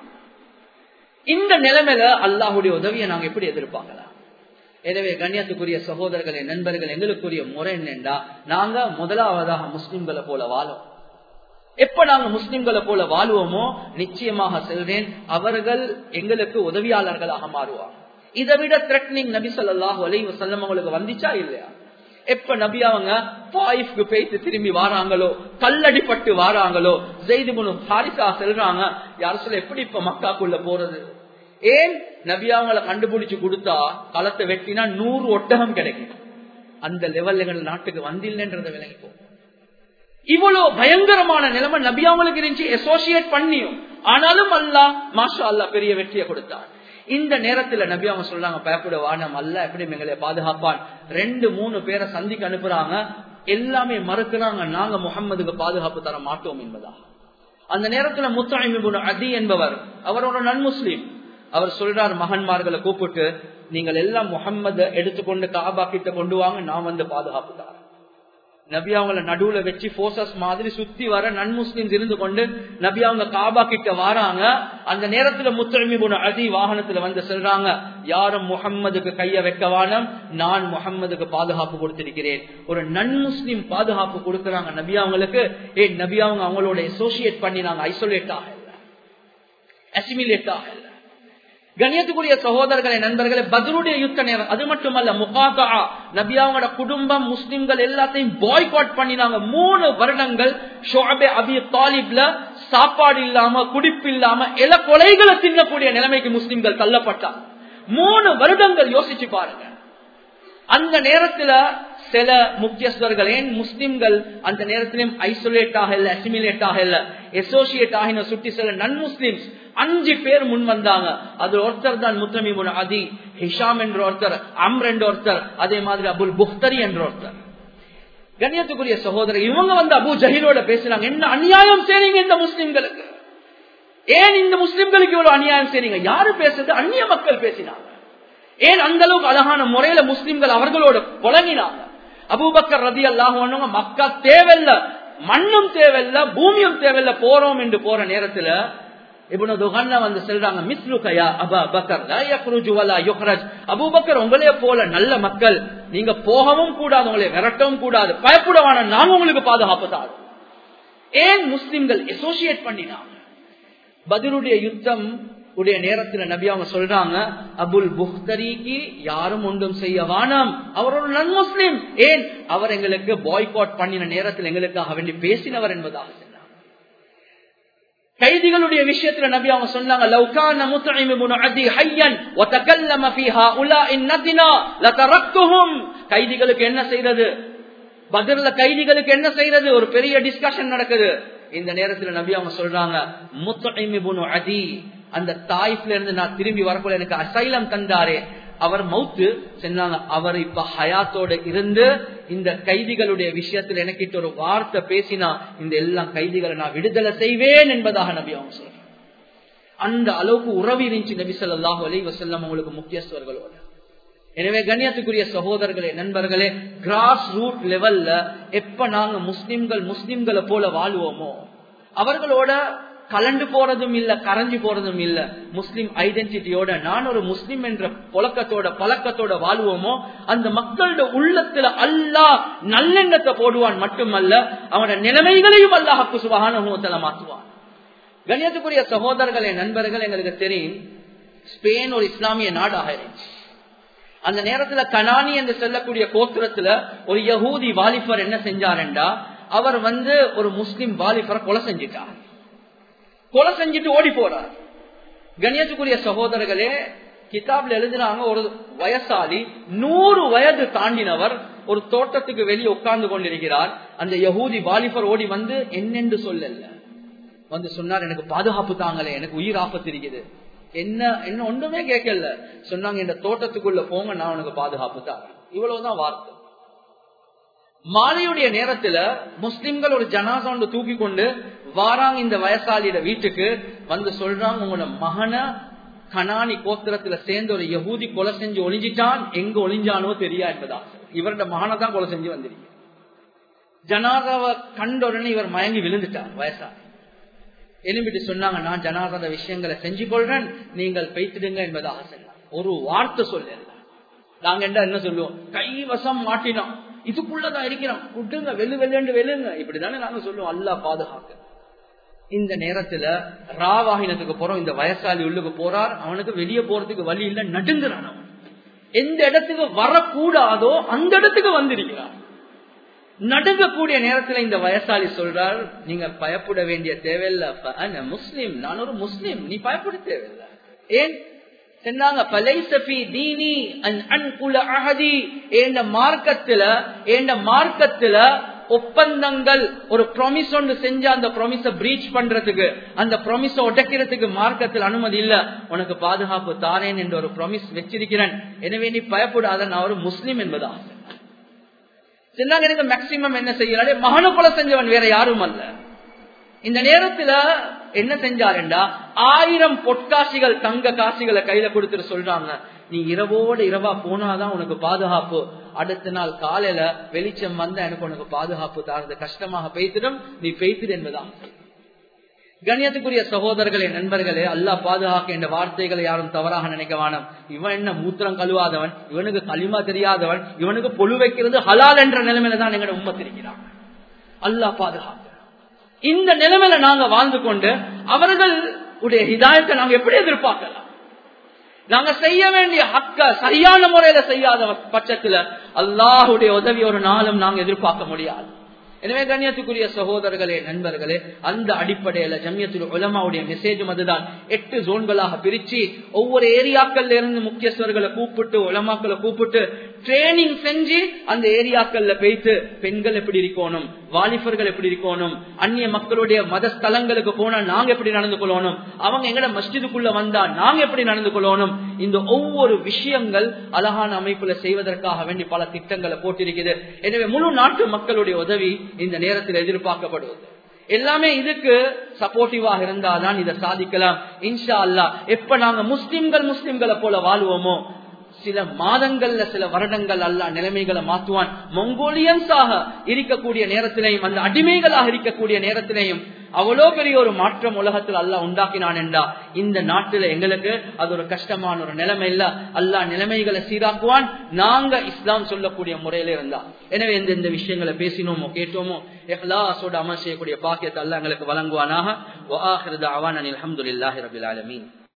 இந்த நிலைமையில அல்லாஹுடைய உதவியை நாங்க எப்படி எதிர்பார்க்கலாம் எனவே கண்ணியத்துக்குரிய சகோதரர்களே நண்பர்கள் எங்களுக்குரிய முறை என்னென்றா நாங்க முதலாவதாக முஸ்லிம்களை போல வாழும் எப்ப நாங்க முஸ்லிம்களை போல வாழுவோமோ நிச்சயமாக செல்வேன் அவர்கள் எங்களுக்கு உதவியாளர்களாக மாறுவாங்க இதை விட த்ரெட்னிங் நபி சொல்லாஹு அலை வசல்லம் அவங்களுக்கு வந்துச்சா இல்லையா எப்ப நபி அவங்க பாயிஃப்க்கு போயிட்டு திரும்பி வாராங்களோ கல்லடிப்பட்டு வாராங்களோ ஜெய்துபுனு ஹாரிசா செல்றாங்க யார் சொல்ல எப்படி இப்ப மக்காக்குள்ள போறது ஏன் நபி அவங்கள கண்டுபிடிச்சு கொடுத்தா களத்தை வெட்டினா நூறு ஒட்டகம் கிடைக்கும் அந்த லெவல் எங்கள் நாட்டுக்கு வந்தில்லைன்றத விலகி போகும் இவ்வளவு பயங்கரமான நிலைமை நபியாமலுக்கு இருந்துச்சு அசோசியேட் பண்ணியும் ஆனாலும் அல்லா மாஷா அல்லா பெரிய வெற்றியை கொடுத்தார் இந்த நேரத்துல நபி அவங்க சொல்றாங்க பயப்பட வானம் அல்ல எப்படி எங்களை பாதுகாப்பான் ரெண்டு மூணு பேரை சந்திக்க அனுப்புறாங்க எல்லாமே மறுக்கிறாங்க நாங்க முகம்மதுக்கு பாதுகாப்பு தர மாட்டோம் என்பதா அந்த நேரத்துல முத்தாயிமிபுன் அதி என்பவர் அவர் ஒரு நன்முஸ்லீம் அவர் சொல்றார் மகன்மார்களை கூப்பிட்டு நீங்கள் எல்லாம் முகம்மத எடுத்துக்கொண்டு காபா கிட்ட கொண்டு வாங்க நான் வந்து பாதுகாப்பு தரேன் நபி அவங்கள நடுவுல வச்சு போர்சஸ் மாதிரி சுத்தி வர நன்முஸ்லிம் இருந்து கொண்டு நபி அவங்க காபா கிட்ட வராங்க அந்த நேரத்துல முத்தரமி குண அதி வாகனத்துல வந்து சொல்றாங்க யாரும் முகம்மதுக்கு கைய வைக்கவானம் நான் முகம்மதுக்கு பாதுகாப்பு கொடுத்திருக்கிறேன் ஒரு நன்முஸ்லிம் பாதுகாப்பு கொடுக்கறாங்க நபி அவங்களுக்கு ஏ நபி அவங்க அவங்களோட அசோசியேட் பண்ணி நாங்க ஐசோலேட் ஆக அசிமிலேட் ஆக கணியத்துக்குரிய சகோதரர்களை நண்பர்களே பத்ருடைய யுத்த நேரம் அது மட்டுமல்ல முகாகா நபி அவங்களோட குடும்பம் முஸ்லிம்கள் எல்லாத்தையும் பாய்காட் பண்ணினாங்க மூணு வருடங்கள் ஷோபே அபி தாலிப்ல சாப்பாடு இல்லாம குடிப்பு இல்லாம இல கொலைகளை தின்னக்கூடிய நிலைமைக்கு முஸ்லிம்கள் தள்ளப்பட்டாங்க மூணு வருடங்கள் யோசிச்சு பாருங்க அந்த நேரத்துல சில முக்கியஸ்தர்கள் ஏன் முஸ்லிம்கள் அந்த நேரத்திலும் ஐசோலேட் ஆக இல்ல அசிமிலேட் ஆக இல்ல அசோசியேட் ஆகின சுட்டி சில நன் முஸ்லிம்ஸ் அஞ்சு பேர் முன் வந்தாங்க அது ஒருத்தர் தான் முத்தமிமுன் அதி ஹிஷாம் என்ற ஒருத்தர் அம்ர் என்ற ஒருத்தர் அதே மாதிரி அபுல் புக்தரி என்ற ஒருத்தர் கண்ணியத்துக்குரிய சகோதரர் இவங்க வந்து அபு ஜஹீலோட பேசுறாங்க என்ன அநியாயம் செய்றீங்க இந்த முஸ்லிம்களுக்கு ஏன் இந்த முஸ்லிம்களுக்கு இவ்வளவு அநியாயம் செய்றீங்க யாரு பேசுறது அந்நிய மக்கள் பேசினாங்க ஏன் அந்த அளவுக்கு அழகான முறையில முஸ்லிம்கள் அவர்களோட புலங்கினாங்க அபூபக்கர் ரதி அல்லாஹ் மக்கா தேவையில்ல மண்ணும் தேவையில்ல பூமியும் தேவையில்ல போறோம் என்று போற நேரத்துல இவனு துகன்ன வந்து சொல்றாங்க மிஸ்லுகையா அபா பக்கர் அபூபக்கர் உங்களே போல நல்ல மக்கள் நீங்க போகவும் கூடாது உங்களை விரட்டவும் கூடாது பயப்படவான நாங்க உங்களுக்கு பாதுகாப்பு தாரும் ஏன் முஸ்லிம்கள் அசோசியேட் பண்ணினாங்க பதிலுடைய யுத்தம் உடைய நேரத்துல நபி அவங்க சொல்றாங்க அபுல் புக்தரிக்கு யாரும் ஒன்றும் செய்ய வானாம் அவர் ஒரு நன் முஸ்லிம் ஏன் அவர் எங்களுக்கு பாய்காட் பண்ணின நேரத்தில் எங்களுக்காக வேண்டி பேசினவர் என்பதாக சொன்னாங்க கைதிகளுடைய விஷயத்துல நபி அவங்க சொன்னாங்க லவ்கான முத்தஇம் இப்னு அதி ஹய்யன் வதகல்லம ஃபீ ஹாஉலாஇ நதினா லதரக்துஹும் கைதிகளுக்கு என்ன செய்யறது பத்ர்ல கைதிகளுக்கு என்ன செய்யறது ஒரு பெரிய டிஸ்கஷன் நடக்குது இந்த நேரத்துல நபி அவங்க சொல்றாங்க முத்தஇம் இப்னு அதி அந்த தாய்ஃப்ல இருந்து நான் திரும்பி வரக்குள்ள எனக்கு அசைலம் தந்தாரே அவர் மவுத்து சொன்னாங்க அவர் இப்ப ஹயாத்தோட இருந்து இந்த கைதிகளுடைய விஷயத்துல எனக்கிட்ட ஒரு வார்த்தை பேசினா இந்த எல்லா கைதிகளை நான் விடுதலை செய்வேன் என்பதாக நபி அவங்க சொல்றாங்க அந்த அளவுக்கு உறவு இருந்துச்சு நபி சொல்லாஹு அலி வசல்லம் அவங்களுக்கு முக்கியஸ்தவர்களோட எனவே கண்ணியத்துக்குரிய சகோதரர்களே நண்பர்களே கிராஸ் ரூட் லெவல்ல எப்ப நாங்க முஸ்லிம்கள் முஸ்லிம்களை போல வாழ்வோமோ அவர்களோட கலண்டு போறதும் இல்ல கரைஞ்சு போறதும் இல்ல முஸ்லிம் ஐடென்டிட்டியோட நான் ஒரு முஸ்லிம் என்ற புழக்கத்தோட பழக்கத்தோட வாழ்வோமோ அந்த மக்களோட உள்ளத்துல அல்லா நல்லெண்ணத்தை போடுவான் மட்டுமல்ல அவனோட நிலைமைகளையும் அல்லாஹப்பு சுபகான மாற்றுவான் கண்ணியத்துக்குரிய சகோதரர்களே நண்பர்கள் எங்களுக்கு தெரியும் ஸ்பெயின் ஒரு இஸ்லாமிய நாடாக இருந்துச்சு அந்த நேரத்துல கனானி என்று சொல்லக்கூடிய கோத்திரத்துல ஒரு யகூதி வாலிபர் என்ன செஞ்சாருண்டா அவர் வந்து ஒரு முஸ்லிம் வாலிபரை கொலை செஞ்சிட்டார் கொலை செஞ்சுட்டு ஓடி போறார் கண்ணியத்துக்குரிய சகோதரர்களே கிதாப்ல எழுதுனாங்க ஒரு வயசாளி நூறு வயது தாண்டினவர் ஒரு தோட்டத்துக்கு வெளியே உட்கார்ந்து கொண்டிருக்கிறார் அந்த யகூதி வாலிபர் ஓடி வந்து என்னென்று சொல்லல வந்து சொன்னார் எனக்கு பாதுகாப்பு தாங்களே எனக்கு உயிர் ஆபத்து இருக்குது என்ன என்ன ஒன்றுமே கேட்கல சொன்னாங்க இந்த தோட்டத்துக்குள்ள போங்க நான் உனக்கு பாதுகாப்பு தான் இவ்வளவுதான் வார்த்தை மாலையுடைய நேரத்துல முஸ்லிம்கள் ஒரு ஜனாசா ஒன்று தூக்கி கொண்டு வாராங்க இந்த வயசாளியோட வீட்டுக்கு வந்து சொல்றாங்க உங்களோட மகனை கனானி கோத்திரத்துல சேர்ந்த ஒரு யகூதி கொலை செஞ்சு ஒளிஞ்சிட்டான் எங்க ஒளிஞ்சானோ தெரியா என்பதா இவரோட மகனை தான் கொலை செஞ்சு வந்திருக்கு ஜனாதாவை கண்ட உடனே இவர் மயங்கி விழுந்துட்டார் வயசாளி எலும்பிட்டு சொன்னாங்க நான் ஜனாதாத விஷயங்களை செஞ்சு கொள்றேன் நீங்கள் பெய்த்திடுங்க என்பதாக சொன்னார் ஒரு வார்த்தை சொல்ல நாங்க என்ன சொல்லுவோம் கைவசம் மாட்டினோம் இதுக்குள்ளதான் இருக்கிறோம் விட்டுங்க வெள்ளு வெள்ளு வெளுங்க இப்படிதானே நாங்க சொல்லுவோம் அல்லா பாதுகாக்க இந்த நேரத்துல ராவாகினத்துக்கு போறோம் இந்த வயசாளி உள்ளுக்கு போறார் அவனுக்கு வெளியே போறதுக்கு வழி இல்ல நடுங்குறான் அவன் எந்த இடத்துக்கு வரக்கூடாதோ அந்த இடத்துக்கு வந்திருக்கிறான் நடுங்கக்கூடிய நேரத்துல இந்த வயசாளி சொல்றார் நீங்க பயப்பட வேண்டிய தேவையில்ல முஸ்லீம் நான் ஒரு முஸ்லீம் நீ பயப்பட தேவையில்லை ஏன் சொன்னாங்க மார்க்கத்துல மார்க்கத்துல ஒப்பந்தங்கள் ஒரு ப்ரொமிஸ் ஒன்று செஞ்சு அந்த ப்ரொமிஸ பிரீச் பண்றதுக்கு அந்த ப்ரொமிஸ உடைக்கிறதுக்கு மார்க்கத்தில் அனுமதி இல்ல உனக்கு பாதுகாப்பு தாரேன் என்ற ஒரு ப்ரொமிஸ் வச்சிருக்கிறேன் எனவே நீ பயப்படாத நான் ஒரு முஸ்லீம் என்பதா சொன்னாங்க மேக்சிமம் என்ன செய்யறாரு மகன கொலை செஞ்சவன் வேற யாரும் அல்ல இந்த நேரத்துல என்ன செஞ்சாருண்டா ஆயிரம் பொற்காசிகள் தங்க காசிகளை கையில கொடுத்துட்டு சொல்றாங்க நீ இரவோட இரவா போனாதான் உனக்கு பாதுகாப்பு அடுத்த நாள் காலையில வெளிச்சம் வந்தா எனக்கு உனக்கு பாதுகாப்பு தாரது கஷ்டமாக பெய்த்திடும் நீ பெய்த்திடு என்பதான் கண்ணியத்துக்குரிய சகோதரர்களே நண்பர்களே அல்லா பாதுகாக்க என்ற வார்த்தைகளை யாரும் தவறாக நினைக்க வேணாம் இவன் என்ன மூத்திரம் கழுவாதவன் இவனுக்கு களிமா தெரியாதவன் இவனுக்கு பொழு வைக்கிறது ஹலால் என்ற நிலைமையில தான் எங்களோட உண்மத்திருக்கிறான் அல்லா பாதுகாக்க இந்த நிலைமையில நாங்க வாழ்ந்து கொண்டு அவர்கள் உடைய ஹிதாயத்தை நாங்க எப்படி எதிர்பார்க்கலாம் நாங்க செய்ய வேண்டிய ஹக்க சரியான முறையில செய்யாத பட்சத்துல அல்லாஹுடைய உதவி ஒரு நாளும் நாங்க எதிர்பார்க்க முடியாது எனவே கண்ணியத்துக்குரிய சகோதரர்களே நண்பர்களே அந்த அடிப்படையில ஜமியத்தில் உலமாவுடைய மெசேஜும் அதுதான் எட்டு ஜோன்களாக பிரிச்சு ஒவ்வொரு ஏரியாக்கள்ல இருந்து முக்கியஸ்தர்களை கூப்பிட்டு உலமாக்களை கூப்பிட்டு ட்ரைனிங் செஞ்சு அந்த ஏரியாக்கள்ல போயிட்டு பெண்கள் எப்படி இருக்கணும் வாலிபர்கள் எப்படி இருக்கணும் அந்நிய மக்களுடைய மத ஸ்தலங்களுக்கு போனா நாங்க எப்படி நடந்து கொள்ளணும் அவங்க எங்கட மஸ்ஜிதுக்குள்ள வந்தா நாங்க எப்படி நடந்து கொள்ளணும் இந்த ஒவ்வொரு விஷயங்கள் அழகான அமைப்புல செய்வதற்காக வேண்டி பல திட்டங்களை போட்டிருக்கிறது எனவே முழு நாட்டு மக்களுடைய உதவி இந்த நேரத்தில் எதிர்பார்க்கப்படுவது எல்லாமே இதுக்கு சப்போர்ட்டிவாக இருந்தாதான் இதை சாதிக்கலாம் இன்ஷா அல்லா எப்ப நாங்க முஸ்லிம்கள் முஸ்லிம்களை போல வாழ்வோமோ சில மாதங்கள்ல சில வருடங்கள் அல்ல நிலைமைகளை மாற்றுவான் மொங்கோலியன்ஸாக இருக்கக்கூடிய நேரத்திலையும் அந்த அடிமைகளாக இருக்கக்கூடிய நேரத்திலையும் அவ்வளோ பெரிய ஒரு மாற்றம் உலகத்தில் அல்லா உண்டாக்கினான் என்றா இந்த நாட்டில் எங்களுக்கு அது ஒரு கஷ்டமான ஒரு நிலைமை இல்ல அல்லா நிலைமைகளை சீராக்குவான் நாங்க இஸ்லாம் சொல்லக்கூடிய முறையில இருந்தா எனவே எந்த எந்த விஷயங்களை பேசினோமோ கேட்டோமோ எஹ்லாசோட அமல் செய்யக்கூடிய பாக்கியத்தை அல்லா எங்களுக்கு வழங்குவானாக அவான் அனில் அஹமதுல்லாஹி ரபில் ஆலமீன்